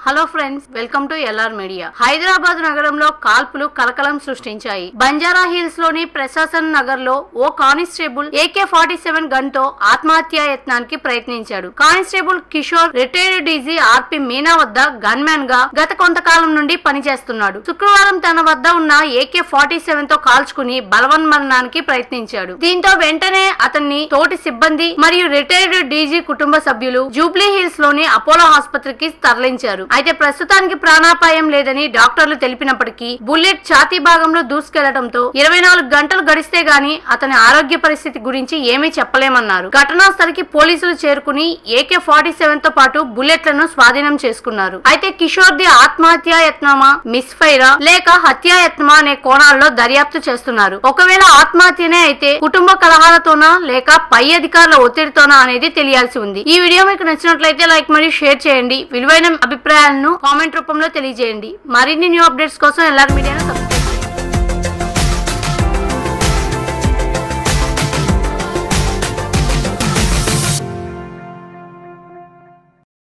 hello friends welcome to LR media Hyderabad నగరంలో కాల్పులు కలకలం సృష్టించాయి బంజారా హిల్స్ లోని ప్రశాసన్ నగర్ లో ఓ constable AK forty seven gun తో ఆత్మహత్యా యత్నానికి ప్రయత్నించాడు constable Kishore retired DG RP Meena వద్ద గన్ మ్యాన్ గా గత కొంతకాలం నుండి పనిచేస్తున్నాడు శుక్రవారం తన వద్ద ఉన్న ఏకే ఫార్టీ సెవెన్ తో కాల్చుకుని బలవన్మరణానికి ప్రయత్నించాడు దీంతో వెంటనే అతన్ని తోటి సిబ్బంది మరియు రిటైర్డ్ డీజీ కుటుంబ సభ్యులు జూబ్లీ హిల్స్ లోని అపోలో ఆసుపత్రికి తరలించారు అయితే ప్రస్తుతానికి ప్రాణాపాయం లేదని డాక్టర్లు తెలిపినప్పటికీ బుల్లెట్ ఛాతీ భాగంలో దూసుకెళ్లడంతో ఇరవై నాలుగు గంటలు గడిస్తే గాని అతని ఆరోగ్య పరిస్థితి గురించి ఏమీ చెప్పలేమన్నారు ఘటనా స్థలికి పోలీసులు చేరుకుని ఏకే ఫార్టీ సెవెన్ తో పాటు బుల్లెట్లను స్వాధీనం చేసుకున్నారు అయితే కిషోర్ ది ఆత్మహత్యా యత్నమా మిస్ ఫైరా లేక హత్యాయత్నమా అనే కోణాల్లో దర్యాప్తు చేస్తున్నారు ఒకవేళ ఆత్మహత్యనే అయితే కుటుంబ కలహాలతోనా లేక పై అధికారుల ఒత్తిడితోనా అనేది తెలియాల్సి ఉంది ఈ వీడియో మీకు నచ్చినట్లయితే లైక్ మరియు షేర్ చేయండి విలువైన అభిప్రాయాలను కామెంట్ రూపంలో తెలియజేయండి మరిన్ని న్యూ అప్డేట్స్ కోసం ఎల్ఆర్ మీడియాను సబ్స్క్రైబ్